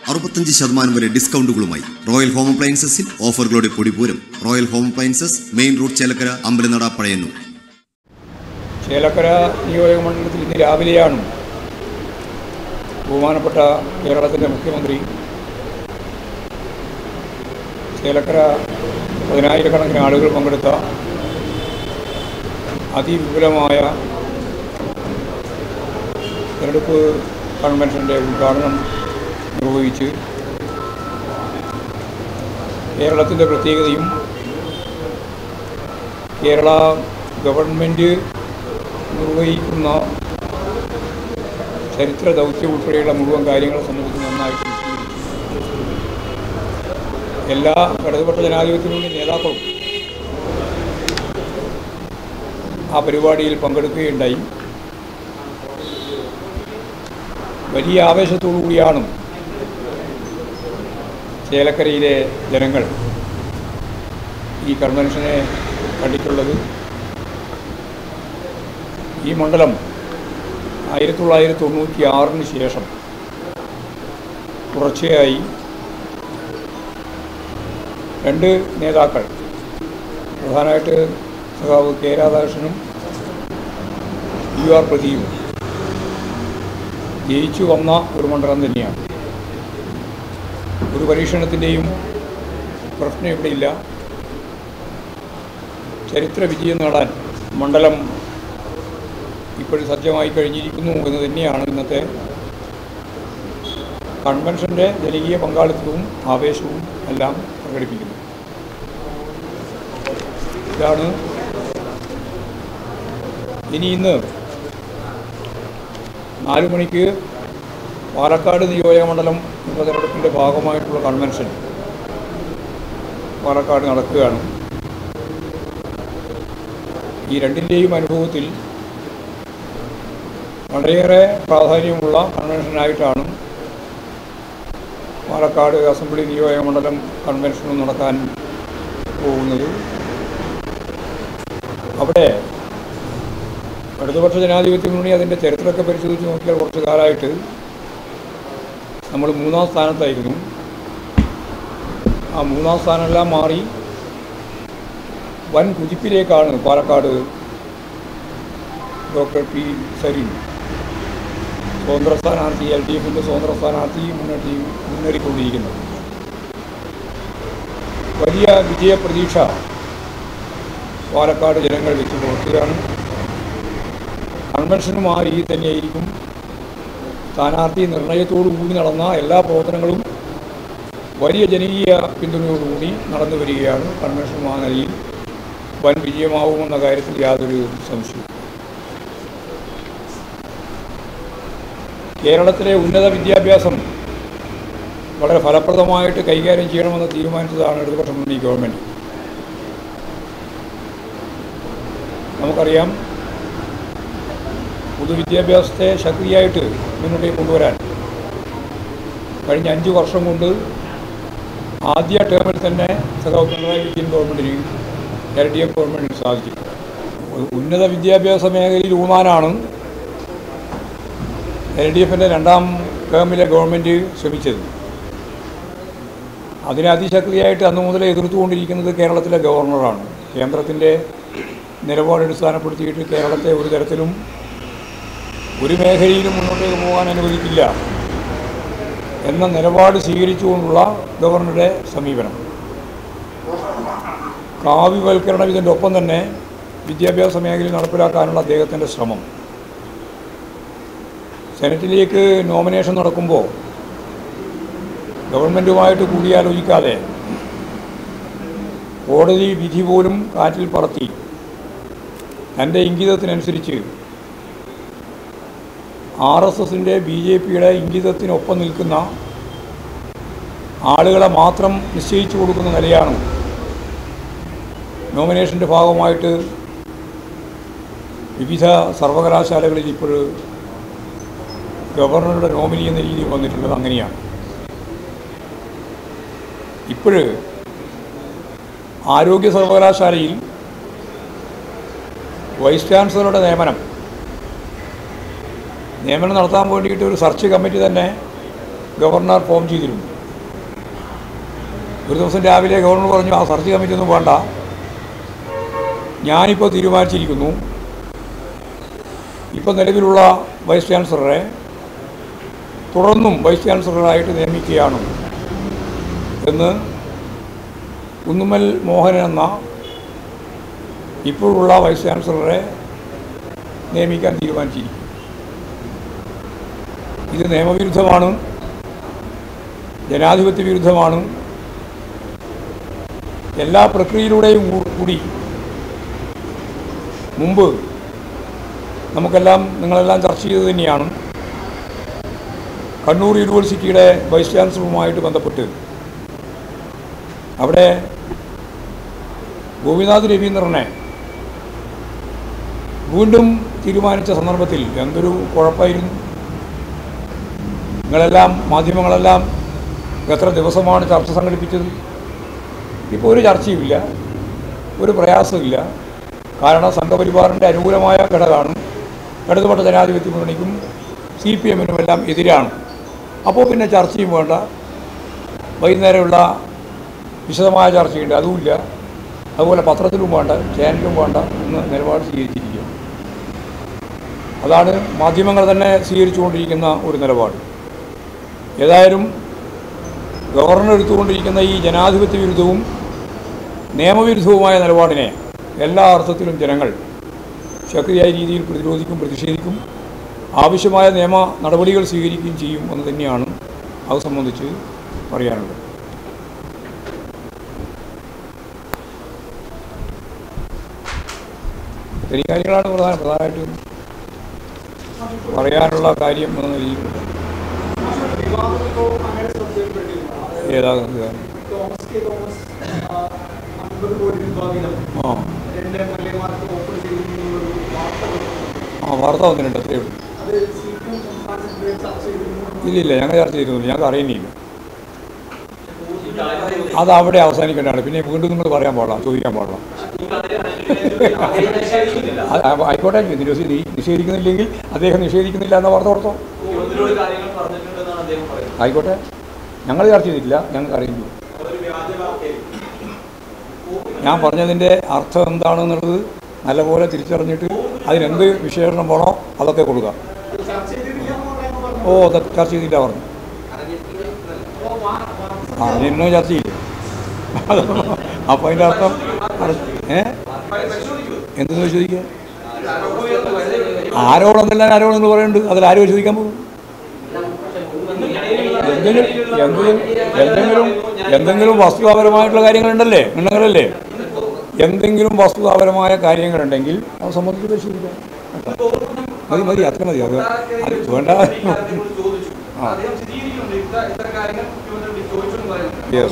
അറുപത്തഞ്ച് ശതമാനം വരെ ഡിസ്കൗണ്ടുകളുമായി റോയൽ ഹോം അപ്ലയൻസസിൽ ഓഫറുകളുടെ പൊടിപൂരം royal home appliances main road Chelakkara Ambalanada Pazhayannur Chelakkara നിയോജക മണ്ഡലത്തിൽ ഇന്ന് രാവിലെയാണ് ബഹുമാനപ്പെട്ട കേരളത്തിൻ്റെ മുഖ്യമന്ത്രി ചേലക്കര പതിനായിരക്കണക്കിന് ആളുകൾ പങ്കെടുത്ത അതിവിപുലമായ തെരഞ്ഞെടുപ്പ് കൺവെൻഷൻ്റെ ഉദ്ഘാടനം നിർവഹിച്ച് കേരളത്തിൻ്റെ പ്രത്യേകതയും കേരള ഗവൺമെൻറ് നിർവഹിക്കുന്ന ചരിത്ര ദൗത്യം ഉൾപ്പെടെയുള്ള മുഴുവൻ കാര്യങ്ങളെ സംബന്ധിച്ച് നന്നായിട്ട് വിശദീകരിച്ചു എല്ലാ ഇടതുപക്ഷ ജനാധിപത്യ മുന്നണി നേതാക്കളും ആ പരിപാടിയിൽ പങ്കെടുക്കുകയുണ്ടായി വലിയ ആവേശത്തോടു കൂടിയാണ് ചേലക്കരയിലെ ജനങ്ങൾ ഈ കൺവെൻഷനെ കണ്ടിട്ടുള്ളത് ഈ മണ്ഡലം ആയിരത്തി തൊള്ളായിരത്തി തൊണ്ണൂറ്റി ആറിന് ശേഷം തുടർച്ചയായി രണ്ട് നേതാക്കൾ പ്രധാനമായിട്ട് സഖാവ് കെ രാധാകൃഷ്ണനും യു ആർ പ്രദീപും ജയിച്ചു വന്ന ഒരു മണ്ഡലം തന്നെയാണ് ഒരു പരീക്ഷണത്തിൻ്റെയും പ്രശ്നം ഇവിടെയില്ല ചരിത്ര വിജയം നേടാൻ മണ്ഡലം ഇപ്പോഴും സജ്ജമായി കഴിഞ്ഞിരിക്കുന്നു എന്ന് തന്നെയാണ് ഇന്നത്തെ കൺവെൻഷൻ്റെ ജനകീയ പങ്കാളിത്തവും ആവേശവും എല്ലാം പ്രകടിപ്പിക്കുന്നത് ഇതാണ് ഇനി ഇന്ന് നാല് മണിക്ക് പാലക്കാട് നിയോജക മണ്ഡലം ഉപതെരഞ്ഞെടുപ്പിൻ്റെ ഭാഗമായിട്ടുള്ള കൺവെൻഷൻ പാലക്കാട് നടക്കുകയാണ് ഈ രണ്ടിൻ്റെയും അനുഭവത്തിൽ വളരെയേറെ പ്രാധാന്യമുള്ള കൺവെൻഷനായിട്ടാണ് പാലക്കാട് അസംബ്ലി നിയോജക മണ്ഡലം കൺവെൻഷനും നടക്കാൻ പോകുന്നത് അവിടെ ഇടതുപക്ഷ ജനാധിപത്യ മുന്നണി അതിൻ്റെ ചരിത്രമൊക്കെ പരിശോധിച്ച് നോക്കിയാൽ കുറച്ച് കാലമായിട്ട് നമ്മൾ മൂന്നാം സ്ഥാനത്തായിരുന്നു ആ മൂന്നാം സ്ഥാനമെല്ലാം മാറി വൻ കുതിപ്പിലേക്കാണ് പാലക്കാട് ഡോക്ടർ പി സരിൻ സ്വതന്ത്ര സ്ഥാനാർത്ഥി എൽ ഡി എഫിൻ്റെ സ്വതന്ത്ര സ്ഥാനാർത്ഥി മുന്നേറ്റി മുന്നേറിക്കൊണ്ടിരിക്കുന്നത് വലിയ വിജയപ്രതീക്ഷ പാലക്കാട് ജനങ്ങൾ വെച്ച് പുറത്തുകയാണ് കൺവെൻഷനും ആ രീതി തന്നെയായിരിക്കും സ്ഥാനാർത്ഥി നിർണയത്തോടു കൂടി നടന്ന എല്ലാ പ്രവർത്തനങ്ങളും വലിയ ജനകീയ പിന്തുണയോടുകൂടി നടന്നു വരികയാണ് കൺവെൻഷനും ആ നിലയിൽ വൻ വിജയമാവുമെന്ന കാര്യത്തിൽ യാതൊരു സംശയവും കേരളത്തിലെ ഉന്നത വിദ്യാഭ്യാസം വളരെ ഫലപ്രദമായിട്ട് കൈകാര്യം ചെയ്യണമെന്ന് തീരുമാനിച്ചതാണ് ഇടതുപക്ഷ മുന്നണി ഗവൺമെൻറ് നമുക്കറിയാം പൊതുവിദ്യാഭ്യാസത്തെ ശക്തിയായിട്ട് മുന്നോട്ടേക്ക് കൊണ്ടുവരാൻ കഴിഞ്ഞ അഞ്ച് വർഷം കൊണ്ട് ആദ്യ ടേമിൽ തന്നെ സഖാവ് പിണറായി വിജയൻ ഗവൺമെൻറ്റിന് എൽ ഡി എഫ് ഗവൺമെൻറ്റിന് സാധിച്ചു ഉന്നത വിദ്യാഭ്യാസ മേഖലയിൽ ഊന്നാനാണ് എൽ ഡി എഫിൻ്റെ രണ്ടാം ടേമിലെ ഗവൺമെൻറ് ശ്രമിച്ചത് അതിനെ അതിശക്തിയായിട്ട് അന്നു മുതലേ എതിർത്തുകൊണ്ടിരിക്കുന്നത് കേരളത്തിലെ ഗവർണറാണ് കേന്ദ്രത്തിൻ്റെ നിലപാട് അടിസ്ഥാനപ്പെടുത്തിയിട്ട് കേരളത്തെ ഒരു തരത്തിലും ഒരു മേഖലയിലും മുന്നോട്ടേക്ക് പോകാൻ അനുവദിക്കില്ല എന്ന നിലപാട് സ്വീകരിച്ചുകൊണ്ടുള്ള ഗവർണറുടെ സമീപനം കാവ്യവൽക്കരണം ഇതിൻ്റെ ഒപ്പം തന്നെ വിദ്യാഭ്യാസ മേഖലയിൽ നടപ്പിലാക്കാനുള്ള അദ്ദേഹത്തിൻ്റെ ശ്രമം സെനറ്റിലേക്ക് നോമിനേഷൻ നടക്കുമ്പോൾ ഗവൺമെൻറ്റുമായിട്ട് കൂടിയാലോചിക്കാതെ കോടതി വിധി പോലും കാറ്റിൽ പറത്തി തൻ്റെ ഇംഗിതത്തിനനുസരിച്ച് ആർ എസ് എസിൻ്റെ ബി ജെ പിയുടെ ഇംഗിതത്തിനൊപ്പം നിൽക്കുന്ന ആളുകളെ മാത്രം നിശ്ചയിച്ചു കൊടുക്കുന്ന നിലയാണ് നോമിനേഷൻ്റെ ഭാഗമായിട്ട് വിവിധ സർവകലാശാലകളിൽ ഇപ്പോൾ ഗവർണറുടെ നോമിനി എന്ന രീതിയിൽ വന്നിട്ടുള്ളത് അങ്ങനെയാണ് ഇപ്പോഴ് ആരോഗ്യ സർവകലാശാലയിൽ വൈസ് ചാൻസലറുടെ നിയമനം നിയമനം നടത്താൻ വേണ്ടിയിട്ട് ഒരു സെർച്ച് കമ്മിറ്റി തന്നെ ഗവർണർ ഫോം ചെയ്തിരുന്നു ഒരു ദിവസം രാവിലെ ഗവർണർ പറഞ്ഞു ആ സെർച്ച് കമ്മിറ്റി ഒന്നും വേണ്ട ഞാനിപ്പോൾ തീരുമാനിച്ചിരിക്കുന്നു ഇപ്പോൾ നിലവിലുള്ള വൈസ് ചാൻസലറെ തുടർന്നും വൈസ് ചാൻസലറായിട്ട് നിയമിക്കുകയാണ് എന്ന് കുന്നുമ്മൽ മോഹനൻ എന്ന ഇപ്പോഴുള്ള വൈസ് ചാൻസലറെ നിയമിക്കാൻ തീരുമാനിച്ചിരിക്കും ഇത് നിയമവിരുദ്ധമാണ് ജനാധിപത്യ വിരുദ്ധമാണ് എല്ലാ പ്രക്രിയയിലൂടെയും കൂ- കൂടി മുമ്പ് നമുക്കെല്ലാം നിങ്ങളെല്ലാം ചർച്ച ചെയ്തത് തന്നെയാണ് കണ്ണൂർ യൂണിവേഴ്സിറ്റിയുടെ വൈസ് ചാൻസലറുമായിട്ട് ബന്ധപ്പെട്ട് അവിടെ ഗോപിനാഥ് രവീന്ദ്രനെ വീണ്ടും തീരുമാനിച്ച സന്ദർഭത്തിൽ എന്തൊരു കുഴപ്പമായിരുന്നു നിങ്ങളെല്ലാം മാധ്യമങ്ങളെല്ലാം എത്ര ദിവസമാണ് ചർച്ച സംഘടിപ്പിച്ചത് ഇപ്പോൾ ഒരു ചർച്ചയുമില്ല ഒരു പ്രയാസമില്ല കാരണം സംഘപരിവാറിൻ്റെ അനുകൂലമായ ഘടകമാണ് ഇടതുപക്ഷ ജനാധിപത്യ മുന്നണിക്കും സി പി എമ്മിനും എല്ലാം എതിരാണ് അപ്പോൾ പിന്നെ ചർച്ചയും വേണ്ട വൈകുന്നേരമുള്ള വിശദമായ ചർച്ചയുണ്ട് അതുമില്ല അതുപോലെ പത്രത്തിലും വേണ്ട ചാനലിലും വേണ്ട എന്ന് നിലപാട് സ്വീകരിച്ചിരിക്കുക അതാണ് മാധ്യമങ്ങൾ തന്നെ സ്വീകരിച്ചുകൊണ്ടിരിക്കുന്ന ഒരു നിലപാട് ഏതായാലും ഗവർണർ എടുത്തുകൊണ്ടിരിക്കുന്ന ഈ ജനാധിപത്യ വിരുദ്ധവും നിയമവിരുദ്ധവുമായ നിലപാടിനെ എല്ലാ അർത്ഥത്തിലും ജനങ്ങൾ ശക്തിയായ രീതിയിൽ പ്രതിരോധിക്കും പ്രതിഷേധിക്കും ആവശ്യമായ നിയമ നടപടികൾ സ്വീകരിക്കുകയും ചെയ്യും എന്ന് തന്നെയാണ് അത് സംബന്ധിച്ച് പറയാനുള്ളത് ഇത്രയും കാര്യങ്ങളാണ് പ്രധാന പ്രധാനമായിട്ടും പറയാനുള്ള കാര്യം എന്ന നിലയിൽ ഏതാ ഇത്? തോമസ് കെ തോമസ് ആ, അൻപത് കോടി രൂപ വീതം ആ രണ്ട് എം എൽ എമാർക്ക് ഓഫർ ചെയ്തിരുന്നൊരു വാർത്ത വന്നു. ആ വാർത്ത വന്നിട്ടുണ്ട് അത്രയേ ഉള്ളൂ അത് സി പി എം സംസ്ഥാന സെക്രട്ടറി ചർച്ച ചെയ്തിരുന്നു ഇല്ല ഇല്ല ഞങ്ങൾ ചർച്ച ചെയ്തിരുന്നില്ല ഞങ്ങൾക്ക് അറിയുന്നില്ല അത് അവിടെ അവസാനിക്കേണ്ടതാണ് പിന്നെ വീണ്ടും നിങ്ങൾ പറയാൻ പാടില്ല ചോദിക്കാൻ പാടില്ല അത് ആ- ആയിക്കോട്ടെ നിരസി നിഷേധിക്കുന്നില്ലെങ്കിൽ അദ്ദേഹം നിഷേധിക്കുന്നില്ല എന്ന വാർത്ത ഓർത്തോ ആയിക്കോട്ടെ ഞങ്ങൾ ചർച്ച ചെയ്തിട്ടില്ല ഞങ്ങൾക്ക് അറിയില്ല ഞാൻ പറഞ്ഞതിൻ്റെ അർത്ഥം എന്താണെന്നുള്ളത് നല്ലപോലെ തിരിച്ചറിഞ്ഞിട്ട് അതിനെന്ത് വിശേഷണം വേണോ അതൊക്കെ കൊടുക്കാം ചർച്ച ചെയ്തിട്ടില്ല എന്ന് പറയാൻ പറഞ്ഞു ഓ അതൊക്കെ ചർച്ച ചെയ്തില്ല പറഞ്ഞു ആ നിന്നോ ചർച്ച ചെയ്യില്ല അപ്പോൾ അതിൻ്റെ അർത്ഥം ഏ എന്തെന്ന് ചോദിക്കുക ആരോട് എന്തെല്ലാം ആരോട് നിങ്ങൾ പറയുന്നുണ്ട് അതിൽ ആരോ ചോദിക്കാൻ പോകും എന്തെങ്കിലും എന്തെങ്കിലും എന്തെങ്കിലും എന്തെങ്കിലും വസ്തുതാപരമായിട്ടുള്ള കാര്യങ്ങളുണ്ടല്ലേ ഉണ്ടെങ്കിലല്ലേ എന്തെങ്കിലും വസ്തുതാപരമായ കാര്യങ്ങളുണ്ടെങ്കിൽ അത് സംബന്ധിച്ച് പരിശോധിക്കാം മതി മതി അത്ര മതി അത് അത് വേണ്ട ആ യെസ്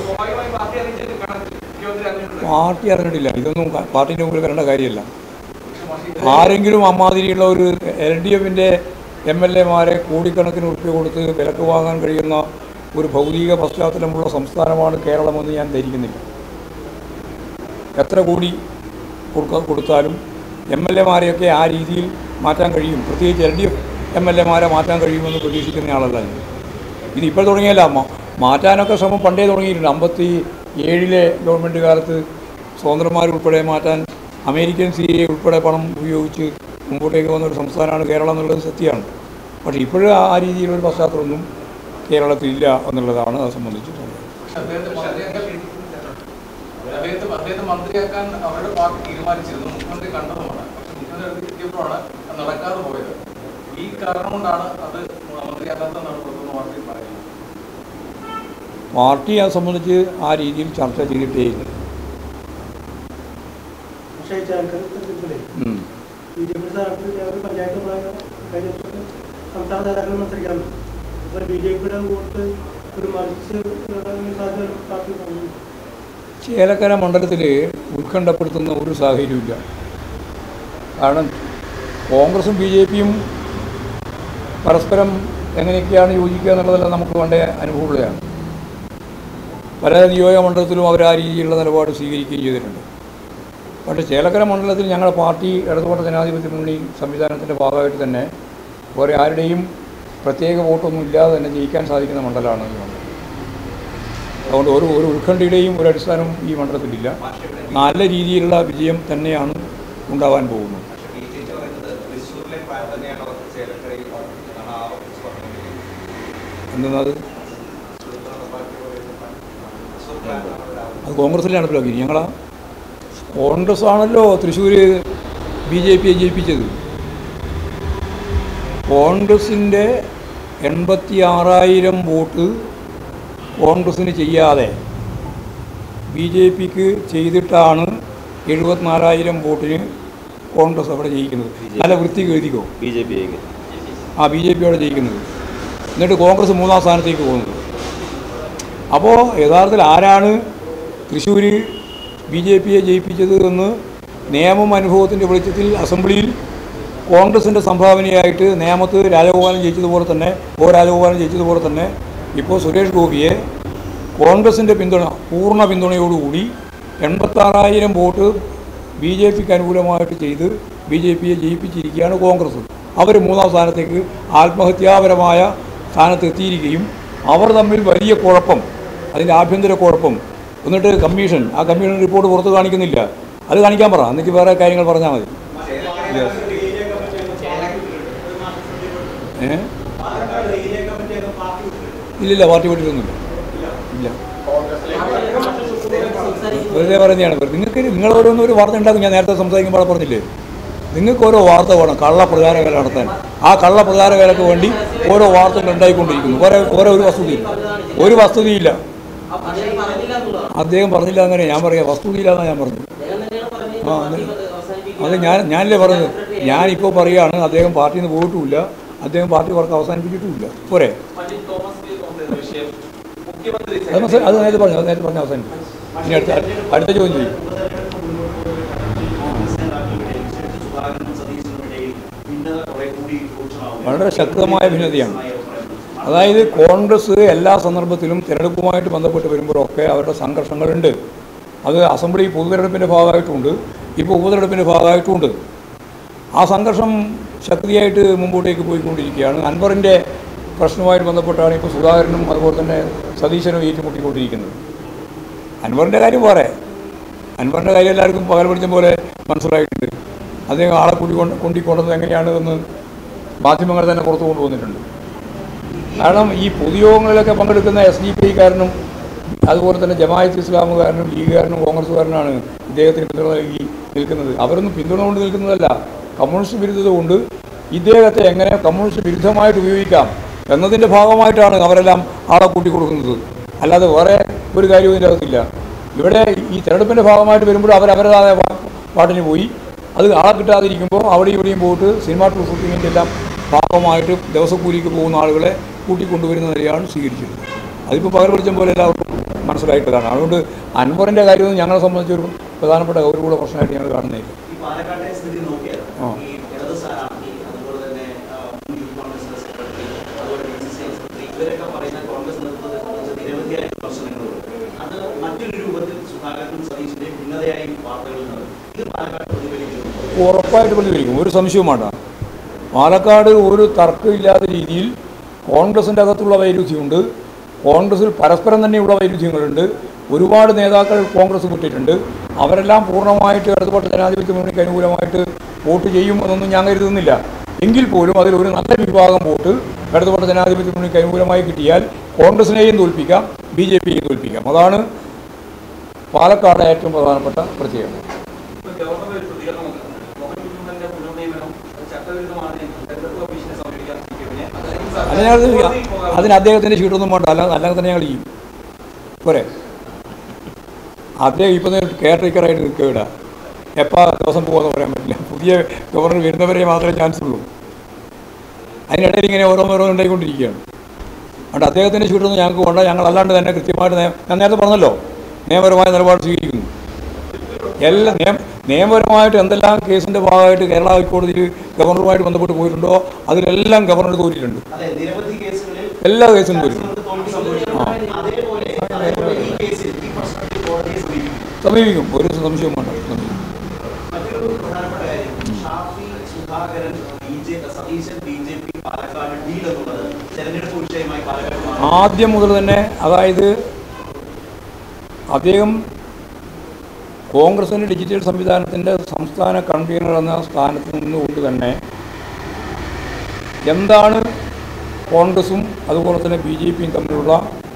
പാർട്ടി അറിഞ്ഞിട്ടില്ല ഇതൊന്നും ക- പാർട്ടിൻ്റെ മുമ്പിൽ വരേണ്ട കാര്യമല്ല ആരെങ്കിലും അമ്മാതിരിയുള്ള ഒരു എൽ ഡി എഫിൻ്റെ എം എൽ എമാരെ കോടിക്കണക്കിന് ഉറുപ്പ്യ കൊടുത്ത് വിലക്ക് വാങ്ങാൻ കഴിയുന്ന ഒരു ഭൗതിക പശ്ചാത്തലമുള്ള സംസ്ഥാനമാണ് കേരളമെന്ന് ഞാൻ ധരിക്കുന്നില്ല എത്ര കോടി കൊടുക്ക കൊടുത്താലും എം എൽ എമാരെയൊക്കെ ആ രീതിയിൽ മാറ്റാൻ കഴിയും പ്രത്യേകിച്ച് L D F M L എമാരെ മാറ്റാൻ കഴിയുമെന്ന് പ്രതീക്ഷിക്കുന്ന ആളല്ല ഞാൻ ഇത് ഇപ്പോൾ തുടങ്ങിയല്ല അമ്മ മാറ്റാനൊക്കെ ശ്രമം പണ്ടേ തുടങ്ങിയിട്ടുണ്ട് അമ്പത്തി ഏഴിലെ ഗവൺമെൻറ് കാലത്ത് സ്വതന്ത്രന്മാരുൾപ്പെടെ മാറ്റാൻ അമേരിക്കൻ സി എ ഉൾപ്പെടെ പണം ഉപയോഗിച്ച് മുമ്പോട്ടേക്ക് വന്ന ഒരു സംസ്ഥാനമാണ് കേരളം എന്നുള്ളത് സത്യമാണ് പക്ഷേ ഇപ്പോഴും ആ രീതിയിലൊരു പശ്ചാത്തലമൊന്നും കേരളത്തിലില്ല എന്നുള്ളതാണ് അത് സംബന്ധിച്ച് പറയുന്നത് അദ്ദേഹത്തെ മന്ത്രിയാക്കാൻ അദ്ദേഹത്തെ അദ്ദേഹത്തെ മന്ത്രിയാക്കാൻ അവരുടെ പാർട്ടി തീരുമാനിച്ചിരുന്നു മുഖ്യമന്ത്രി കണ്ടതുമാണ് പക്ഷെ മുഖ്യമന്ത്രി കിട്ടിയപ്പോഴാണ് അത് നടക്കാതെ പോയത് ഈ കാരണം കൊണ്ടാണ് അത് മന്ത്രിയാകാത്തതെന്നാണ് പുറത്തുനിന്ന് വാർത്തയിൽ പറയുന്നത് പാർട്ടി അത് സംബന്ധിച്ച് ആ രീതിയിൽ ചർച്ച ചെയ്തിട്ടേ ഇല്ല പക്ഷേ ചാനക്കരത്തിലെ ഉം. ബി ജെ പി സ്ഥാനാർത്ഥി അവർ പഞ്ചായത്ത് പോയ കഴിഞ്ഞ ദിവസം സംസ്ഥാന നേതാക്കൾ മത്സരിക്കാറുണ്ട് അപ്പോൾ ബി ജെ പിയുടെ വോട്ട് ഒരു മറിച്ച് സാധ്യത പാർട്ടി പറഞ്ഞു ചേലക്കര മണ്ഡലത്തിൽ ഉത്കണ്ഠപ്പെടുത്തുന്ന ഒരു സാഹചര്യമില്ല കാരണം കോൺഗ്രസും ബി ജെ പിയും പരസ്പരം എങ്ങനെയൊക്കെയാണ് യോജിക്കുക എന്നുള്ളതെല്ലാം നമുക്ക് വേണ്ട അനുഭവമുള്ളതാണ് പല നിയോജക മണ്ഡലത്തിലും അവർ ആ രീതിയിലുള്ള നിലപാട് സ്വീകരിക്കുകയും ചെയ്തിട്ടുണ്ട് പക്ഷേ ചേലക്കര മണ്ഡലത്തിൽ ഞങ്ങളുടെ പാർട്ടി ഇടതുപക്ഷ ജനാധിപത്യ മുന്നണി സംവിധാനത്തിൻ്റെ ഭാഗമായിട്ട് തന്നെ വേറെ ആരുടെയും പ്രത്യേക വോട്ടൊന്നും ഇല്ലാതെ തന്നെ ജയിക്കാൻ സാധിക്കുന്ന മണ്ഡലമാണ് ഈ മണ്ഡലം അതുകൊണ്ട് ഒരു ഒരു ഉത്കണ്ഠയുടെയും ഒരു അടിസ്ഥാനം ഈ മണ്ഡലത്തിലില്ല നല്ല രീതിയിലുള്ള വിജയം തന്നെയാണ് ഉണ്ടാവാൻ പോകുന്നത് പക്ഷേ ബി ജെ പി പറയുന്നത് തൃശ്ശൂരിലെ പ്ലാൻ തന്നെയാണ് അവർക്ക് ചേലക്കരയിൽ എന്നാണ് ആ ഓഫീസ് പറഞ്ഞത് എന്തെന്നത് തൃശ്ശൂർ പാർട്ടി പറയുന്നത് തൃശ്ശൂർ പ്ലാനാണ് അവർ അത് കോൺഗ്രസിലാണ് നടപ്പിലാക്കി ഞങ്ങളാ കോൺഗ്രസ് ആണല്ലോ തൃശ്ശൂർ ബി ജെ പിയെ ജയിപ്പിച്ചത് കോൺഗ്രസിൻ്റെ എൺപത്തി ആറായിരം വോട്ട് കോൺഗ്രസ്സിന് ചെയ്യാതെ ബി ജെ പിക്ക് ചെയ്തിട്ടാണ് എഴുപത്തിനാലായിരം വോട്ടിന് കോൺഗ്രസ് അവിടെ ജയിക്കുന്നത് നല്ല വൃത്തിക്ക് എഴുതിക്കോ ബി ജെ പി ആ ബി ജെ പിയോടെ ജയിക്കുന്നത് എന്നിട്ട് കോൺഗ്രസ് മൂന്നാം സ്ഥാനത്തേക്ക് പോകുന്നത് അപ്പോൾ യഥാർത്ഥത്തിൽ ആരാണ് തൃശ്ശൂർ ബി ജെ പിയെ ജയിപ്പിച്ചത് എന്ന് നിയമം അനുഭവത്തിൻ്റെ വെളിച്ചത്തിൽ അസംബ്ലിയിൽ കോൺഗ്രസിൻ്റെ സംഭാവനയായിട്ട് നേമത്ത് രാജഗോപാലൻ ജയിച്ചതുപോലെ തന്നെ ഒ രാജഗോപാലൻ ജയിച്ചതുപോലെ തന്നെ ഇപ്പോൾ സുരേഷ് ഗോപിയെ കോൺഗ്രസിൻ്റെ പിന്തുണ പൂർണ്ണ പിന്തുണയോടുകൂടി എൺപത്താറായിരം വോട്ട് ബി ജെ പിക്ക് അനുകൂലമായിട്ട് ചെയ്ത് ബി ജെ പിയെ ജയിപ്പിച്ചിരിക്കുകയാണ് കോൺഗ്രസ് അവർ മൂന്നാം സ്ഥാനത്തേക്ക് ആത്മഹത്യാപരമായ സ്ഥാനത്ത് എത്തിയിരിക്കുകയും അവർ തമ്മിൽ വലിയ കുഴപ്പം അതിൻ്റെ ആഭ്യന്തര കുഴപ്പം എന്നിട്ട് കമ്മീഷൻ ആ കമ്മീഷൻ റിപ്പോർട്ട് പുറത്ത് കാണിക്കുന്നില്ല അത് കാണിക്കാൻ പറ എന്നിട്ട് വേറെ കാര്യങ്ങൾ പറഞ്ഞാൽ മതി ഏ ഇല്ലില്ല പാർട്ടി വിട്ടിട്ടൊന്നുമില്ല ഇല്ല വെറുതെ പറയുന്നതാണ് വെറുതെ നിങ്ങൾക്ക് നിങ്ങൾ ഓരോന്നും ഒരു വാർത്ത ഉണ്ടാക്കും ഞാൻ നേരത്തെ സംസാരിക്കുമ്പോൾ പറഞ്ഞില്ലേ നിങ്ങൾക്ക് ഓരോ വാർത്ത വേണം കള്ള പ്രചാരവേല നടത്താൻ ആ കള്ള പ്രചാരവേലക്ക് വേണ്ടി ഓരോ വാർത്തകൾ ഉണ്ടായിക്കൊണ്ടിരിക്കുന്നു ഓരോ ഓരോ ഒരു വസ്തുതയില്ല ഒരു വസ്തുതയില്ല അദ്ദേഹം പറഞ്ഞില്ല അങ്ങനെ ഞാൻ പറയാം വസ്തുതയില്ല എന്നാണ് ഞാൻ പറഞ്ഞത് ആ അത് അത് ഞാൻ ഞാനല്ലേ പറഞ്ഞത് ഞാനിപ്പോൾ പറയുകയാണ് അദ്ദേഹം പാർട്ടിയിൽ നിന്ന് പോയിട്ടുമില്ല അദ്ദേഹം പാർട്ടി വർക്ക് അവസാനിപ്പിച്ചിട്ടുമില്ല പോരെ പണ്ഡിറ്റ് തോമസ് കെ തോമസ് വിഷയം മുഖ്യമന്ത്രി അത് മനസ്സിൽ അത് നേരത്തെ പറഞ്ഞു അത് നേരത്തെ പറഞ്ഞ് അവസാനിപ്പിച്ചു ഇനി അടുത്ത അടുത്ത ചോദ്യം ചെയ്യും വളരെ ശക്തമായ ഭിന്നതയാണ് അതായത് കോൺഗ്രസ് എല്ലാ സന്ദർഭത്തിലും തിരഞ്ഞെടുപ്പുമായിട്ട് ബന്ധപ്പെട്ട് വരുമ്പോഴൊക്കെ അവരുടെ സംഘർഷങ്ങളുണ്ട് അത് അസംബ്ലി പൊതുതെരഞ്ഞെടുപ്പിൻ്റെ ഭാഗമായിട്ടുമുണ്ട് ഇപ്പോൾ ഉപതെരഞ്ഞെടുപ്പിൻ്റെ ഭാഗമായിട്ടുമുണ്ട് ആ സംഘർഷം ശക്തിയായിട്ട് മുമ്പോട്ടേക്ക് പോയിക്കൊണ്ടിരിക്കുകയാണ് അൻവറിൻ്റെ പ്രശ്നവുമായിട്ട് ബന്ധപ്പെട്ടാണ് ഇപ്പോൾ സുധാകരനും അതുപോലെ തന്നെ സതീശനും ഏറ്റുമുട്ടിക്കൊണ്ടിരിക്കുന്നത് അൻവറിൻ്റെ കാര്യം പോരെ അൻവറിൻ്റെ കാര്യം എല്ലാവർക്കും പകൽ പിടിച്ച പോലെ മനസ്സിലായിട്ടുണ്ട് അദ്ദേഹം ആളെ കൂടി കൊണ്ട് കൊണ്ടിക്കൊണ്ടത് എങ്ങനെയാണ് എന്ന് മാധ്യമങ്ങൾ തന്നെ പുറത്തു കൊണ്ടുവന്നിട്ടുണ്ട് കാരണം ഈ പൊതുയോഗങ്ങളിലൊക്കെ പങ്കെടുക്കുന്ന എസ് ഡി പി ഐക്കാരനും അതുപോലെ തന്നെ ജമായത്ത് ഇസ്ലാമുകാരനും ലീഗുകാരനും കോൺഗ്രസ്സുകാരനാണ് ഇദ്ദേഹത്തിന് പിന്തുണ നൽകി നിൽക്കുന്നത് അവരൊന്നും പിന്തുണ കൊണ്ട് നിൽക്കുന്നതല്ല കമ്മ്യൂണിസ്റ്റ് വിരുദ്ധത കൊണ്ട് ഇദ്ദേഹത്തെ എങ്ങനെ കമ്മ്യൂണിസ്റ്റ് വിരുദ്ധമായിട്ട് ഉപയോഗിക്കാം എന്നതിൻ്റെ ഭാഗമായിട്ടാണ് അവരെല്ലാം ആളെ കൂട്ടി കൊടുക്കുന്നത് അല്ലാതെ വേറെ ഒരു കാര്യവും ഇതിൻ്റെ അകത്തില്ല ഇവിടെ ഈ തെരഞ്ഞെടുപ്പിൻ്റെ ഭാഗമായിട്ട് വരുമ്പോൾ അവർ അവരുടേതായ പാ- പാട്ടിന് പോയി അത് ആളെ കിട്ടാതിരിക്കുമ്പോൾ അവിടെ ഇവിടെയും പോയിട്ട് സിനിമാ ടൂർ ഷൂട്ടിങ്ങിൻ്റെ എല്ലാം ഭാഗമായിട്ട് ദിവസക്കൂലിക്ക് പോകുന്ന ആളുകളെ കൂട്ടിക്കൊണ്ടുവരുന്ന നിലയാണ് സ്വീകരിച്ചിരുന്നത് അതിപ്പോൾ പകൽ വെളിച്ചം പോലെ എല്ലാവർക്കും മനസ്സിലായിട്ടതാണ് അതുകൊണ്ട് അൻവറിൻ്റെ കാര്യമൊന്നും ഞങ്ങളെ സംബന്ധിച്ചൊരു പ്രധാനപ്പെട്ട ഗൗരവമുള്ള പ്രശ്നമായിട്ട് ഞങ്ങൾ കാണുന്നില്ല ഈ പാലക്കാട്ടെ സ്ഥിതി നോക്കിയാൽ ആ. ഈ ഇടത് സ്ഥാനാർത്ഥി അതുപോലെ തന്നെ ആ, മുൻ യൂത്ത് കോൺഗ്രസിന്റെ സെക്രട്ടറി അതുപോലെ ഡി സി സി സെക്രട്ടറി ഇവരൊക്കെ പറയുന്ന കോൺഗ്രസ് നേതൃത്വത്തെ സംബന്ധിച്ച് നിരവധിയായ വിമർശനങ്ങളുണ്ട് അത് മറ്റൊരു രൂപത്തിൽ സുധാകരനും സതീശിന്റെയും ഭിന്നതയായി വാർത്തകൾ നടന്നു ഇത് പാലക്കാട് പ്രതിഫലിക്കുന്നു ഉറപ്പായിട്ട് പ്രതികരിക്കും ഒരു സംശയവും വേണ്ട പാലക്കാട് ഒരു തർക്കമില്ലാത്ത രീതിയിൽ കോൺഗ്രസിൻ്റെ അകത്തുള്ള വൈരുദ്ധ്യമുണ്ട് കോൺഗ്രസിൽ പരസ്പരം തന്നെയുള്ള വൈരുദ്ധ്യങ്ങളുണ്ട് ഒരുപാട് നേതാക്കൾ കോൺഗ്രസ് വിട്ടിട്ടുണ്ട് അവരെല്ലാം പൂർണ്ണമായിട്ട് ഇടതുപക്ഷ ജനാധിപത്യ മുന്നണിക്ക് അനുകൂലമായിട്ട് വോട്ട് ചെയ്യും എന്നൊന്നും ഞാൻ കരുതുന്നില്ല എങ്കിൽ പോലും അതിൽ ഒരു നല്ല വിഭാഗം വോട്ട് ഇടതുപക്ഷ ജനാധിപത്യ മുന്നണിക്ക് അനുകൂലമായി കിട്ടിയാൽ കോൺഗ്രസിനെയും തോൽപ്പിക്കാം ബി ജെ പിയെയും തോൽപ്പിക്കാം അതാണ് പാലക്കാട് ഏറ്റവും പ്രധാനപ്പെട്ട പ്രത്യേകത ഇപ്പൊ ഗവർണർ ഒരു പ്രതികരണം വന്നിട്ടുണ്ട്. മോഹൻ കുഞ്ഞുമ്മന്റെ പുനർനിയമനം അത് ചട്ടവിരുദ്ധമാണ് എന്ന് തെരഞ്ഞെടുപ്പ് കമ്മീഷനെ സമീപിക്കാൻ പിന്നെ അതിനകത്ത് അതിന് അദ്ദേഹത്തിൻ്റെ ഷീട്ടൊന്നും വേണ്ട അല്ല അല്ലെങ്കിൽ തന്നെ ഞങ്ങൾ ചെയ്യും പോരെ അദ്ദേഹം ഇപ്പം കെയർ ടേക്കറായിട്ട് നിൽക്കുക ഇവിടെ എപ്പോൾ ദിവസം പോകുമെന്ന് പറയാൻ പറ്റില്ല പുതിയ ഗവർണർ വരുന്നവരെ മാത്രമേ ചാൻസ് ഉള്ളൂ അതിനിടയിൽ ഇങ്ങനെ ഓരോന്നോരോന്ന് ഉണ്ടായിക്കൊണ്ടിരിക്കുകയാണ് അതുകൊണ്ട് അദ്ദേഹത്തിൻ്റെ ഷൂട്ടൊന്നും ഞങ്ങൾക്ക് വേണ്ട ഞങ്ങൾ അല്ലാണ്ട് തന്നെ കൃത്യമായിട്ട് നയ- ഞാൻ നേരത്തെ പറഞ്ഞല്ലോ നിയമപരമായ നിലപാട് സ്വീകരിക്കുന്നു എല്ലാ നിയമ നിയമപരമായിട്ട് എന്തെല്ലാം കേസിൻ്റെ ഭാഗമായിട്ട് കേരള ഹൈക്കോടതിയിൽ ഗവർണറുമായിട്ട് ബന്ധപ്പെട്ട് പോയിട്ടുണ്ടോ അതിലെല്ലാം ഗവർണർ തോറ്റിട്ടുണ്ട് അതെ നിരവധി കേസുകളിൽ എല്ലാ കേസും തോറ്റും നമുക്ക് തോൽവി സംഭവിച്ചു അതേപോലെ അതേപോലെ ഈ കേസിൽ ഈ പ്രശ്നത്തിൽ കോടതിയെ സമീപിക്കും സമീപിക്കും ഒരു സംശയവും വേണ്ട സമീപിക്കും. മറ്റൊരു പ്രധാനപ്പെട്ട കാര്യം Shafi Sudhakaran B J Satheesan B J P Palakkad deal എന്നുള്ളത് വിഷയമായി പാലക്കാട് മാറി. ആദ്യം മുതൽ തന്നെ അതായത് അദ്ദേഹം കോൺഗ്രസിൻ്റെ ഡിജിറ്റൽ സംവിധാനത്തിൻ്റെ സംസ്ഥാന കൺവീനർ എന്ന സ്ഥാനത്ത് നിന്നുകൊണ്ട് തന്നെ എന്താണ് കോൺഗ്രസും അതുപോലെ തന്നെ ബി ജെ പിയും തമ്മിലുള്ള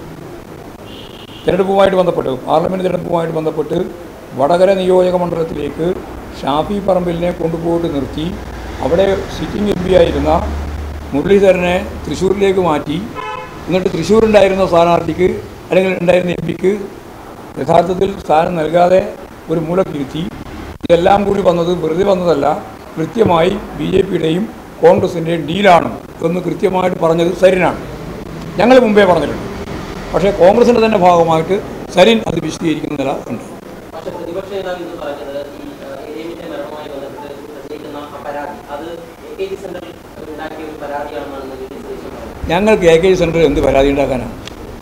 തിരഞ്ഞെടുപ്പുമായിട്ട് ബന്ധപ്പെട്ട് പാർലമെൻറ്റ് തിരഞ്ഞെടുപ്പുമായിട്ട് ബന്ധപ്പെട്ട് വടകര നിയോജക മണ്ഡലത്തിലേക്ക് ഷാഫി പറമ്പിലിനെ കൊണ്ടുപോയിട്ട് നിർത്തി അവിടെ സിറ്റിംഗ് എം പി ആയിരുന്ന മുരളീധരനെ തൃശ്ശൂരിലേക്ക് മാറ്റി എന്നിട്ട് തൃശ്ശൂരുണ്ടായിരുന്ന സ്ഥാനാർത്ഥിക്ക് അല്ലെങ്കിൽ ഉണ്ടായിരുന്ന എം പിക്ക് യഥാർത്ഥത്തിൽ സ്ഥാനം നൽകാതെ ഒരു മൂലക്കിരുത്തി ഇതെല്ലാം കൂടി വന്നത് വെറുതെ വന്നതല്ല കൃത്യമായി ബി ജെ പിയുടെയും കോൺഗ്രസിൻ്റെയും ഡീലാണ് എന്ന് കൃത്യമായിട്ട് പറഞ്ഞത് സരിനാണ് ഞങ്ങൾ മുമ്പേ പറഞ്ഞിട്ടുണ്ട് പക്ഷേ കോൺഗ്രസിൻ്റെ തന്നെ ഭാഗമായിട്ട് സരിൻ അത് വിശദീകരിക്കുന്നില്ല ഉണ്ട് പക്ഷെ പ്രതിപക്ഷ നേതാവ് ഇന്ന് പറഞ്ഞത് ഈ എലിമിന്റെ മരണവുമായി ബന്ധപ്പെട്ട് പ്രചരിക്കുന്ന ആ പരാതി അത് എ കെ ജി സെന്ററിൽ ഉണ്ടാക്കിയ ഒരു പരാതിയാണെന്നാണ് വി ഡി സതീശൻ പറഞ്ഞത് ഞങ്ങൾക്ക് എ കെ ജി സെൻറ്ററിൽ എന്ത് പരാതി ഉണ്ടാക്കാനാണ്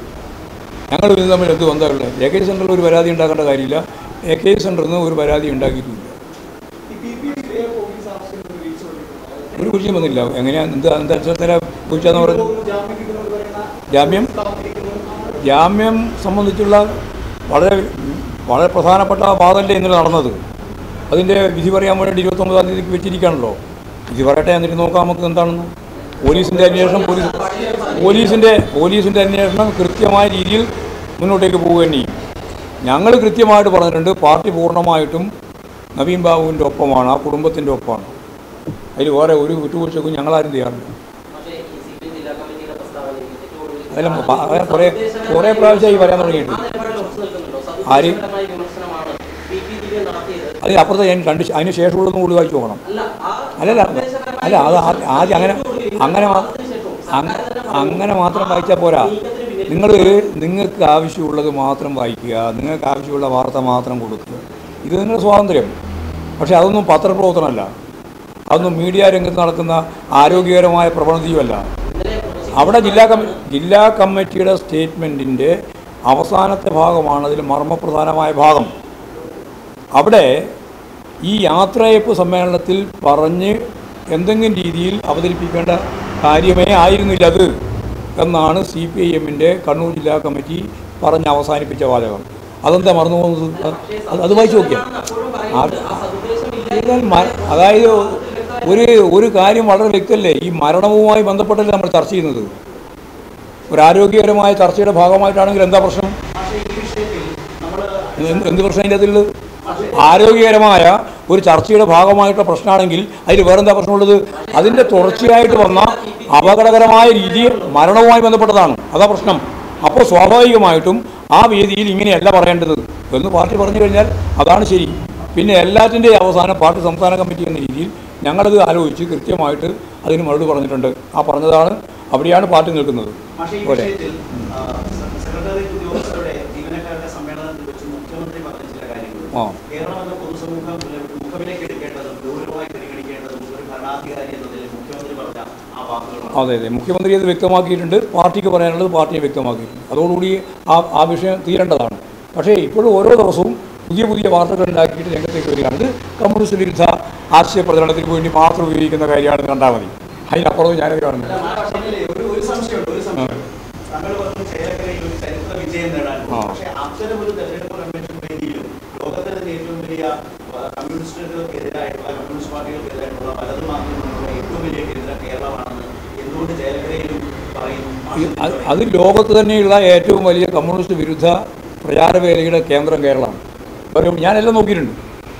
ഞങ്ങൾ ഇത് തമ്മിൽ എന്ത് ബന്ധമുള്ളത് എ കെ ജി സെൻറ്ററിൽ ഒരു പരാതി ഉണ്ടാക്കേണ്ട കാര്യമില്ല എ കെ ജി സെൻറ്ററിൽ നിന്ന് ഒരു പരാതി ഉണ്ടാക്കിയിട്ടില്ല ഈ പി പി ഡിയെ പോലീസ് ആവശ്യം റിലീസ് കൊടുക്കുന്നു ഒരു കുറിച്ചും വന്നില്ല എങ്ങനെയാണ് എന്താ എന്താ അക്ഷരത്തില കുറിച്ചാന്ന് പറഞ്ഞു ജാമ്യം കിട്ടുന്നത് പറയുന്ന ജാമ്യം ജാമ്യം സംബന്ധിച്ചുള്ള വളരെ വളരെ പ്രധാനപ്പെട്ട വാദമല്ലേ ഇന്നലെ നടന്നത് അതിൻ്റെ വിധി പറയാൻ വേണ്ടി ഇരുപത്തൊമ്പതാം തീയതിക്ക് വെച്ചിരിക്കുകയാണല്ലോ വിധി പറയട്ടെ എന്നിട്ട് നോക്കാം നമുക്ക് എന്താണെന്ന് പോലീസിൻ്റെ അന്വേഷണം പോലീസ് പോലീസിൻ്റെ പോലീസിൻ്റെ അന്വേഷണം കൃത്യമായ രീതിയിൽ മുന്നോട്ടേക്ക് പോവുകയും ചെയ്യും ഞങ്ങൾ കൃത്യമായിട്ട് പറഞ്ഞിട്ടുണ്ട് പാർട്ടി പൂർണ്ണമായിട്ടും നവീൻ ബാബുവിൻ്റെ ഒപ്പമാണ് ആ കുടുംബത്തിൻ്റെ ഒപ്പമാണ് അതിൽ വേറെ ഒരു വിട്ടുവീഴ്ചക്കും ഞങ്ങളാരും ചെയ്യാറില്ല പക്ഷേ ഈ സി പി എം ജില്ലാ കമ്മിറ്റിയുടെ പ്രസ്താവനയിൽ ഏറ്റവും ഒടുവിൽ അതെല്ലാം പ- അതെ കുറേ കുറേ പ്രാവശ്യമായി പറയാൻ തുടങ്ങിയിട്ട് ആ നിലപാടിൽ ഉറച്ചു നിൽക്കുന്നുണ്ടോ ആര്? സതുദ്ദേശപരമായ വിമർശനമാണ് പി പി ദിവ്യ നടത്തിയത് അതിന് അപ്പുറത്തെ ഞാൻ കണ്ട് അതിന് ശേഷമുള്ളതും കൂടി വായിച്ചു നോക്കണം അല്ല ആ അല്ലല്ല സതുദ്ദേശപരമായ അല്ല അത് ആ- ആദ്യം അങ്ങനെ അങ്ങനെ മാ- അതിനുശേഷവും അങ്ങ- സർക്കാർ തന്നെ പറഞ്ഞു, അങ്ങനെ മാത്രം വായിച്ചാൽ പോരാ നീക്കത്തിന് പിന്നിൽ നിങ്ങൾ നിങ്ങൾക്ക് ആവശ്യമുള്ളത് മാത്രം വായിക്കുക നിങ്ങൾക്ക് ആവശ്യമുള്ള വാർത്ത മാത്രം കൊടുക്കുക ഇത് നിങ്ങളുടെ സ്വാതന്ത്ര്യം പക്ഷേ അതൊന്നും പത്രപ്രവർത്തനമല്ല അതൊന്നും മീഡിയ രംഗത്ത് നടക്കുന്ന ആരോഗ്യകരമായ പ്രവണതയുമല്ല ഇന്നലെ അവിടെ ജില്ലാ കമ്മി ജില്ലാ കമ്മിറ്റിയുടെ സ്റ്റേറ്റ്മെൻറ്റിൻ്റെ അവസാനത്തെ ഭാഗമാണ് അതിൽ മർമ്മപ്രധാനമായ ഭാഗം അവിടെ ഈ യാത്രയപ്പ് സമ്മേളനത്തിൽ പറഞ്ഞ് എന്തെങ്കിലും രീതിയിൽ അവതരിപ്പിക്കേണ്ട കാര്യമേ ആയിരുന്നില്ല അത് എന്നാണ് സി പി ഐ എമ്മിൻ്റെ കണ്ണൂർ ജില്ലാ കമ്മിറ്റി പറഞ്ഞ് അവസാനിപ്പിച്ച വാചകം അതെന്താ മറന്നു പോകുന്നത് അത് അത് വായിച്ചു നോക്കിയാൽ അപ്പോഴും ആ- പറയുന്നുണ്ട് ആ സതുദ്ദേശം ഇല്ല എന്നാൽ മ- അതായത് ഒരു ഒരു കാര്യം വളരെ വ്യക്തമല്ലേ ഈ മരണവുമായി ബന്ധപ്പെട്ടല്ലേ നമ്മൾ ചർച്ച ചെയ്യുന്നത് ഒരു ആരോഗ്യകരമായ ചർച്ചയുടെ ഭാഗമായിട്ടാണെങ്കിൽ എന്താ പ്രശ്നം പക്ഷേ ഈ വിഷയത്തിൽ നമ്മൾ എന്ത് എന്ത് പ്രശ്നം അതിൻ്റെ അതിലുള്ളത് ആരോഗ്യകരമായ ഒരു ചർച്ചയുടെ ഭാഗമായിട്ടുള്ള പ്രശ്നമാണെങ്കിൽ അതിൽ വേറെന്താ പ്രശ്നമുള്ളത് അതിൻ്റെ തുടർച്ചയായിട്ട് വന്ന അപകടകരമായ രീതി മരണവുമായി ബന്ധപ്പെട്ടതാണ് അതാ പ്രശ്നം അപ്പോൾ സ്വാഭാവികമായിട്ടും ആ വേദിയിൽ ഇങ്ങനെയല്ല പറയേണ്ടത് എന്ന് പാർട്ടി പറഞ്ഞു കഴിഞ്ഞാൽ അതാണ് ശരി പിന്നെ എല്ലാറ്റിൻ്റെയും അവസാനം പാർട്ടി സംസ്ഥാന കമ്മിറ്റി എന്ന രീതിയിൽ ഞങ്ങളത് ആലോചിച്ച് കൃത്യമായിട്ട് അതിന് മറുപടി പറഞ്ഞിട്ടുണ്ട് ആ പറഞ്ഞതാണ് അവിടെയാണ് പാർട്ടി നിൽക്കുന്നത് പക്ഷേ ഈ പോരെ വിഷയത്തിൽ ആ, സെ- സെക്രട്ടേറിയറ്റ് ഉദ്യോഗസ്ഥരുടെ ജീവനക്കാരുടെ സമ്മേളനത്തിൽ വെച്ച് മുഖ്യമന്ത്രി പറഞ്ഞ ചില കാര്യങ്ങൾ ആ. കേരളം എന്ന പൊതുസമൂഹം മുഖവിലേക്ക് എടുക്കേണ്ടതും ഗൗരവമായി പരിഗണിക്കേണ്ടതും ഒരു ഭരണാധികാരി എന്ന നിലയിൽ മുഖ്യമന്ത്രി പറഞ്ഞ ആ വാക്കുകളാണ് അതെ അതെ മുഖ്യമന്ത്രി അത് വ്യക്തമാക്കിയിട്ടുണ്ട് പാർട്ടിക്ക് പറയാനുള്ളത് പാർട്ടിയെ വ്യക്തമാക്കിയിട്ടുണ്ട് അതോടുകൂടി ആ ആ വിഷയം തീരേണ്ടതാണ് പക്ഷേ ഇപ്പോഴും ഓരോ ദിവസവും പുതിയ പുതിയ വാർത്തകൾ ഉണ്ടാക്കിയിട്ട് രംഗത്തേക്ക് വരികയാണ് ഇത് കമ്മ്യൂണിസ്റ്റ് വിരുദ്ധ ആശയ പ്രചരണത്തിന് വേണ്ടി മാത്രം ഉപയോഗിക്കുന്ന കാര്യമാണെന്ന് കണ്ടാൽ മതി അതിനപ്പുറത്ത് ഞാനത് കാണുന്നില്ല പക്ഷേ ഒരു ഒരു സംശയമുണ്ട് ഒരു സംശയം താങ്കൾ പറഞ്ഞു ചേലക്കരയിൽ ഒരു ചരിത്ര വിജയം നേടാൻ ആ. പക്ഷേ അത്തരം ഒരു തെരഞ്ഞെടുപ്പ് കൺവെൻഷൻ വേദിയിലും ലോകത്തിലെ തന്നെ ഏറ്റവും വലിയ ആ, കമ്മ്യൂണിസ്റ്റുകൾക്കെതിരായിട്ടുള്ള കമ്മ്യൂണിസ്റ്റ് പാർട്ടികൾക്കെതിരായിട്ടുള്ള പലതും മാധ്യമങ്ങളുടെ ഏറ്റവും വലിയ കേന്ദ്രം കേരളമാണെന്ന് എന്തുകൊണ്ട് ചേലക്കരയിലും പറയുന്നു ഈ- അത് അത് ലോകത്ത് തന്നെയുള്ള ഏറ്റവും വലിയ കമ്മ്യൂണിസ്റ്റ് വിരുദ്ധ പ്രചാരവേലയുടെ കേന്ദ്രം കേരളമാണ് ഒരു ഞാനെല്ലാം നോക്കിയിട്ടുണ്ട്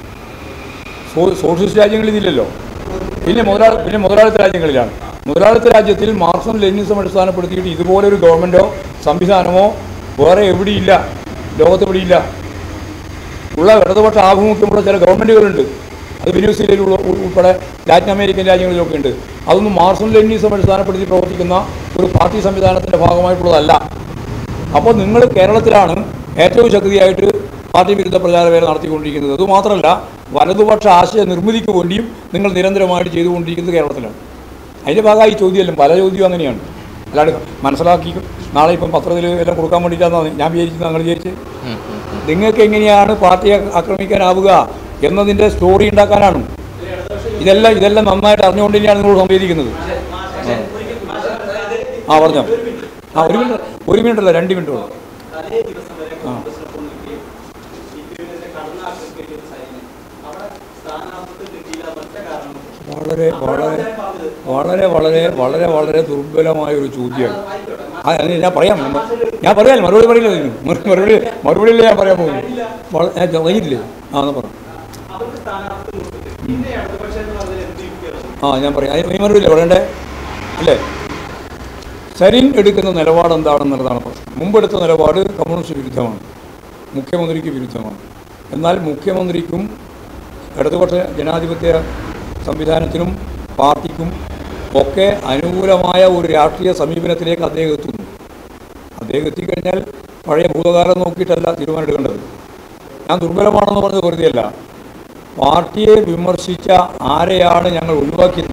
സോ- സോഷ്യലിസ്റ്റ് രാജ്യങ്ങളിൽ ഇതില്ലല്ലോ പിന്നെ മുതലാളി പിന്നെ മുതലാളിത്ത രാജ്യങ്ങളിലാണ് മുതലാളിത്ത രാജ്യത്തിൽ മാർക്സം ലെനിസം അടിസ്ഥാനപ്പെടുത്തിയിട്ട് ഇതുപോലെ ഒരു ഗവൺമെൻറ്റോ സംവിധാനമോ വേറെ എവിടെയില്ല ലോകത്ത് എവിടെയില്ല ഉള്ള ഇടതുപക്ഷ ആഭിമുഖ്യമുള്ള ചില ഗവൺമെൻറ്റുകളുണ്ട് അത് വെനീസിലയിലുള്ള ഉൾപ്പെടെ ലാറ്റിൻ അമേരിക്കൻ രാജ്യങ്ങളിലൊക്കെ ഉണ്ട് അതൊന്നും മാർക്സം ലെനിസം അടിസ്ഥാനപ്പെടുത്തി പ്രവർത്തിക്കുന്ന ഒരു പാർട്ടി സംവിധാനത്തിൻ്റെ ഭാഗമായിട്ടുള്ളതല്ല അപ്പോൾ നിങ്ങൾ കേരളത്തിലാണ് ഏറ്റവും ശക്തിയായിട്ട് പാർട്ടി വിരുദ്ധ പ്രചാരവേല നടത്തിക്കൊണ്ടിരിക്കുന്നത് അതുമാത്രമല്ല വലതുപക്ഷ ആശയ നിർമ്മിതിക്ക് വേണ്ടിയും നിങ്ങൾ നിരന്തരമായിട്ട് ചെയ്തുകൊണ്ടിരിക്കുന്നത് കേരളത്തിലാണ് അതിൻ്റെ ഭാഗമായി ഈ ചോദ്യമല്ല പല ചോദ്യവും അങ്ങനെയാണ് അല്ലാണ്ട് മനസ്സിലാക്കി നാളെ ഇപ്പം പത്രത്തിൽ എല്ലാം കൊടുക്കാൻ വേണ്ടിയിട്ടാണ് ഞാൻ വിചാരിച്ചത് നിങ്ങൾ വിചാരിച്ച് നിങ്ങൾക്ക് എങ്ങനെയാണ് പാർട്ടിയെ ആക്രമിക്കാനാവുക എന്നതിൻ്റെ സ്റ്റോറി ഉണ്ടാക്കാനാണ് ഇതെല്ലാം ഇതെല്ലാം നന്നായിട്ട് അറിഞ്ഞുകൊണ്ട് തന്നെയാണ് നിങ്ങൾ സംവേദിക്കുന്നത് ആ പറഞ്ഞോ ആ ഒരു മിനിറ്റ് ഒരു മിനിറ്റ് അല്ല രണ്ട് മിനിറ്റ് ഉള്ളൂ അതേ ദിവസം വരെ കോൺഗ്രസിനൊപ്പം നിൽക്കുകയും സി പി എമ്മിനെതിരെ കടന്നാക്രമിക്കുകയും ചെയ്ത സൈന്യം അവിടെ സ്ഥാനാർത്ഥിത്വം കിട്ടിയില്ല ഒറ്റ കാരണം വളരെ വളരെ വളരെ വളരെ വളരെ വളരെ ദുർബലമായ ഒരു ചോദ്യമാണ് ആ, അത് ഞാൻ പറയാം ഞാൻ പറയാം മറുപടി പറയില്ല ഇതിന്. മറു- മറുപടി മറുപടിയില്ല ഞാൻ പറയാൻ പോകുന്നു വള- ഞാൻ കഴിഞ്ഞിട്ടില്ലേ ആ എന്നാ പറ അവർക്ക് സ്ഥാനാർത്ഥിത്വം കൊടുത്തിട്ട് പിന്നെ ഇടതുപക്ഷം എന്ന് പറഞ്ഞാൽ എന്ത് യുക്തിയാണ് ആ ഞാൻ പറയാം അതിന് മറുപടിയില്ല പറയണ്ടേ അല്ലേ സരിൻ എടുക്കുന്ന നിലപാട് എന്താണെന്നുള്ളതാണ് പ്രശ്നം മുമ്പെടുത്ത നിലപാട് കമ്മ്യൂണിസ്റ്റ് വിരുദ്ധമാണ് മുഖ്യമന്ത്രിക്ക് വിരുദ്ധമാണ് എന്നാൽ മുഖ്യമന്ത്രിക്കും ഇടതുപക്ഷ ജനാധിപത്യ സംവിധാനത്തിനും പാർട്ടിക്കും ഒക്കെ അനുകൂലമായ ഒരു രാഷ്ട്രീയ സമീപനത്തിലേക്ക് അദ്ദേഹം എത്തുന്നു അദ്ദേഹം എത്തിക്കഴിഞ്ഞാൽ പഴയ ഭൂതകാലം നോക്കിയിട്ടല്ല തീരുമാനമെടുക്കേണ്ടത് ഞാൻ ദുർബലമാണെന്ന് പറഞ്ഞത് വെറുതെയല്ല പാർട്ടിയെ വിമർശിച്ച ആരെയാണ് ഞങ്ങൾ ഒഴിവാക്കിയത്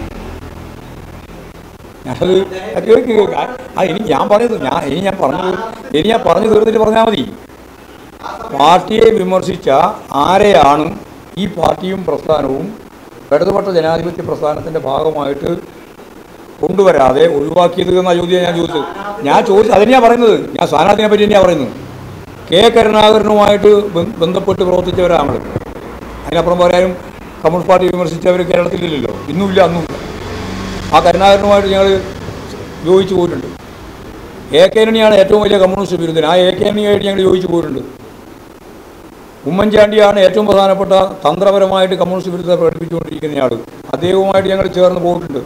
ഞാനത് ആ കേൾക്ക് കേൾക്ക്. ആ- ആ ഇനി ഞാൻ പറഞ്ഞത് ഞാൻ ഇനി ഞാൻ പറഞ്ഞു ഇനി ഞാൻ പറഞ്ഞു തീർന്നിട്ട് പറഞ്ഞാൽ മതി പാർട്ടിയെ വിമർശിച്ച ആരെയാണ് ഈ പാർട്ടിയും പ്രസ്ഥാനവും ഇടതുപക്ഷ ജനാധിപത്യ പ്രസ്ഥാനത്തിൻ്റെ ഭാഗമായിട്ട് കൊണ്ടുവരാതെ ഒഴിവാക്കിയത് എന്ന ചോദ്യം ഞാൻ ചോദിച്ചത് ഞാൻ ചോദിച്ചത് അതിനെയാണ് പറയുന്നത് ഞാൻ സ്ഥാനാർത്ഥിനെ പറ്റി തന്നെയാണ് പറയുന്നത് കെ കരുണാകരനുമായിട്ട് ബ- ബന്ധപ്പെട്ട് പ്രവർത്തിച്ചവരാണ് ഞങ്ങൾ അതിനപ്പുറം പറയാനും കമ്മ്യൂണിസ്റ്റ് പാർട്ടി വിമർശിച്ചവർ കേരളത്തിലില്ലല്ലോ ഇന്നുമില്ല അന്നുമില്ല ആ കരുണാകരനുമായിട്ട് ഞങ്ങൾ യോജിച്ചു പോയിട്ടുണ്ട് എ കെ ആന്റണിയാണ് ഏറ്റവും വലിയ കമ്മ്യൂണിസ്റ്റ് വിരുദ്ധൻ ആ എ കെ ആന്റണിയായിട്ട് ഞങ്ങൾ യോജിച്ചു പോയിട്ടുണ്ട് ഉമ്മൻചാണ്ടിയാണ് ഏറ്റവും പ്രധാനപ്പെട്ട തന്ത്രപരമായിട്ട് കമ്മ്യൂണിസ്റ്റ് വിരുദ്ധത പ്രകടിപ്പിച്ചുകൊണ്ടിരിക്കുന്നയാൾ അദ്ദേഹവുമായിട്ട് ഞങ്ങൾ ചേർന്ന് പോയിട്ടുണ്ട്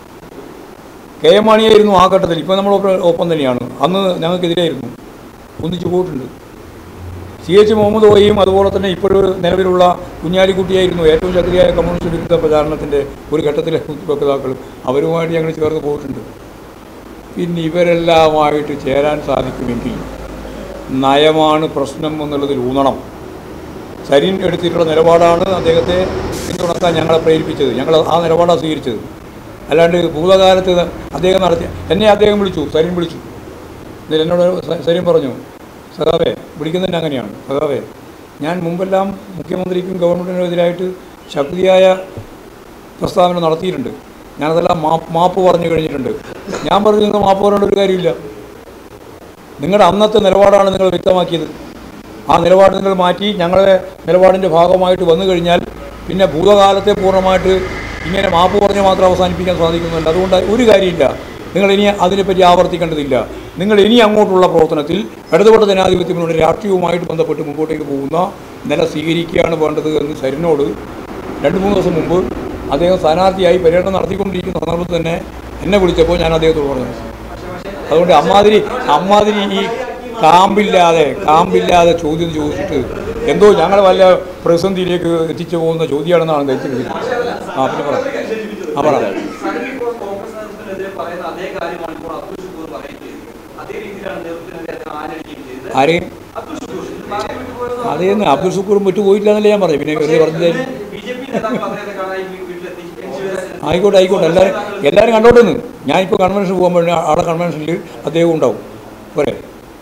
കെ എം മാണിയായിരുന്നു ആ ഘട്ടത്തിൽ ഇപ്പോൾ നമ്മൾ ഒപ്പം- ഒപ്പം തന്നെയാണ് അന്ന് ഞങ്ങൾക്കെതിരായിരുന്നു ഒന്നിച്ചു പോയിട്ടുണ്ട് സി എച്ച് മുഹമ്മദ് ഓയും അതുപോലെ തന്നെ ഇപ്പോഴും നിലവിലുള്ള കുഞ്ഞാലിക്കുട്ടിയായിരുന്നു ഏറ്റവും ശക്തിയായ കമ്മ്യൂണിസ്റ്റ് വിരുദ്ധ പ്രചാരണത്തിൻ്റെ ഒരു ഘട്ടത്തിലെ വക്താക്കളും അവരുമായിട്ട് ഞങ്ങൾ ചേർന്ന് പോയിട്ടുണ്ട് പിന്നെ ഇവരെല്ലാമായിട്ട് ചേരാൻ സാധിക്കുമെങ്കിൽ നയമാണ് പ്രശ്നം എന്നുള്ളതിൽ ഊന്നണം സരിൻ എടുത്തിട്ടുള്ള നിലപാടാണ് അദ്ദേഹത്തെ പിന്തുണക്കാൻ ഞങ്ങളെ പ്രേരിപ്പിച്ചത് ഞങ്ങൾ ആ നിലപാടാണ് സ്വീകരിച്ചത് അല്ലാണ്ട് ഭൂതകാലത്ത് അദ്ദേഹം നടത്തിയ എന്നെ അദ്ദേഹം വിളിച്ചു സരിൻ വിളിച്ചു എന്നിട്ട് എന്നോട് സ- സരിൻ പറഞ്ഞു സഖാവേ വിളിക്കുന്നതന്നെ അങ്ങനെയാണ് സഖാവേ ഞാൻ മുമ്പെല്ലാം മുഖ്യമന്ത്രിക്കും ഗവൺമെൻറ്റിനും എതിരായിട്ട് ശക്തിയായ പ്രസ്താവന നടത്തിയിട്ടുണ്ട് ഞാനതെല്ലാം മാപ്പ് മാപ്പ് പറഞ്ഞു കഴിഞ്ഞിട്ടുണ്ട് ഞാൻ പറഞ്ഞു നിങ്ങൾ മാപ്പ് പറയേണ്ട ഒരു കാര്യമില്ല നിങ്ങളുടെ അന്നത്തെ നിലപാടാണ് നിങ്ങൾ വ്യക്തമാക്കിയത് ആ നിലപാട് നിങ്ങൾ മാറ്റി ഞങ്ങളുടെ നിലപാടിൻ്റെ ഭാഗമായിട്ട് വന്നു കഴിഞ്ഞാൽ പിന്നെ ഭൂതകാലത്തെ പൂർണ്ണമായിട്ട് ഇങ്ങനെ മാപ്പ് പറഞ്ഞ് മാത്രം അവസാനിപ്പിക്കാൻ സാധിക്കുന്നുണ്ട് അതുകൊണ്ട് ഒരു കാര്യമില്ല നിങ്ങൾ ഇനി അതിനെപ്പറ്റി ആവർത്തിക്കേണ്ടതില്ല നിങ്ങൾ ഇനി അങ്ങോട്ടുള്ള പ്രവർത്തനത്തിൽ ഇടതുപെട്ട ജനാധിപത്യ മുന്നണി രാഷ്ട്രീയവുമായിട്ട് ബന്ധപ്പെട്ട് മുമ്പോട്ടേക്ക് പോകുന്ന നില സ്വീകരിക്കുകയാണ് വേണ്ടത് എന്ന് സരിനോട് രണ്ട് മൂന്ന് ദിവസം മുമ്പ് അദ്ദേഹം സ്ഥാനാർത്ഥിയായി പര്യടനം നടത്തിക്കൊണ്ടിരിക്കുന്ന സന്ദർഭത്തിൽ തന്നെ എന്നെ വിളിച്ചപ്പോൾ ഞാൻ അദ്ദേഹത്തോട് പറഞ്ഞു അതുകൊണ്ട് അമ്മാതിരി അമ്മാതിരി ഈ കാമ്പില്ലാതെ കാമ്പില്ലാതെ ചോദ്യം ചോദിച്ചിട്ട് എന്തോ ഞങ്ങൾ വല്ല പ്രതിസന്ധിയിലേക്ക് എത്തിച്ചു പോകുന്ന ചോദ്യമാണെന്നാണ് ധരിച്ചത് ആ പിന്നെ പറ ആ പറ സരിൻ ഇപ്പോൾ കോൺഗ്രസ് നേതൃത്വത്തിനെതിരെ പറയുന്ന അതേ കാര്യമാണ് ഇപ്പോൾ അബ്ദുൽ ഷുക്കൂർ പറയുകയും ചെയ്തത് അതേ രീതിയിലാണ് നേതൃത്വത്തിനെതിരെ അദ്ദേഹം ആഞ്ഞടിക്കുകയും ചെയ്തത് ആരെയും അബ്ദുൽ ഷുക്കൂർ ഇത് പാർലമെന്റ് പോയത് അതേന്ന് അബ്ദുൽ ഷുക്കൂറും വിട്ടു പോയിട്ടില്ല എന്നല്ലേ ഞാൻ പറഞ്ഞു പിന്നെ വെറുതെ പറഞ്ഞത് ബി ജെ പി നേതാക്കൾ അദ്ദേഹത്തെ കാണാൻ ഈ വീട്ടിലെത്തി എൻ ശിവരാജൻ ആയിക്കോട്ടെ ആയിക്കോട്ടെ എല്ലാവരും എല്ലാവരും കണ്ടോട്ടെന്ന് ഞാനിപ്പോൾ കൺവെൻഷൻ പോകുമ്പോൾ ആളെ കൺവെൻഷനിൽ അദ്ദേഹം ഉണ്ടാവും പോരെ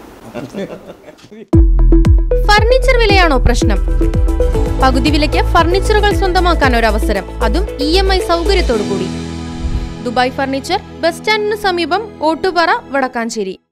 ഫർണിച്ചർ വിലയാണോ പ്രശ്നം പകുതി വിലയ്ക്ക് ഫർണിച്ചറുകൾ സ്വന്തമാക്കാൻ ഒരു അവസരം അതും ഇ എം ഐ സൗകര്യത്തോടു കൂടി ദുബായ് ഫർണിച്ചർ ബസ് സ്റ്റാൻഡിന് സമീപം ഓട്ടുപാറ വടക്കാഞ്ചേരി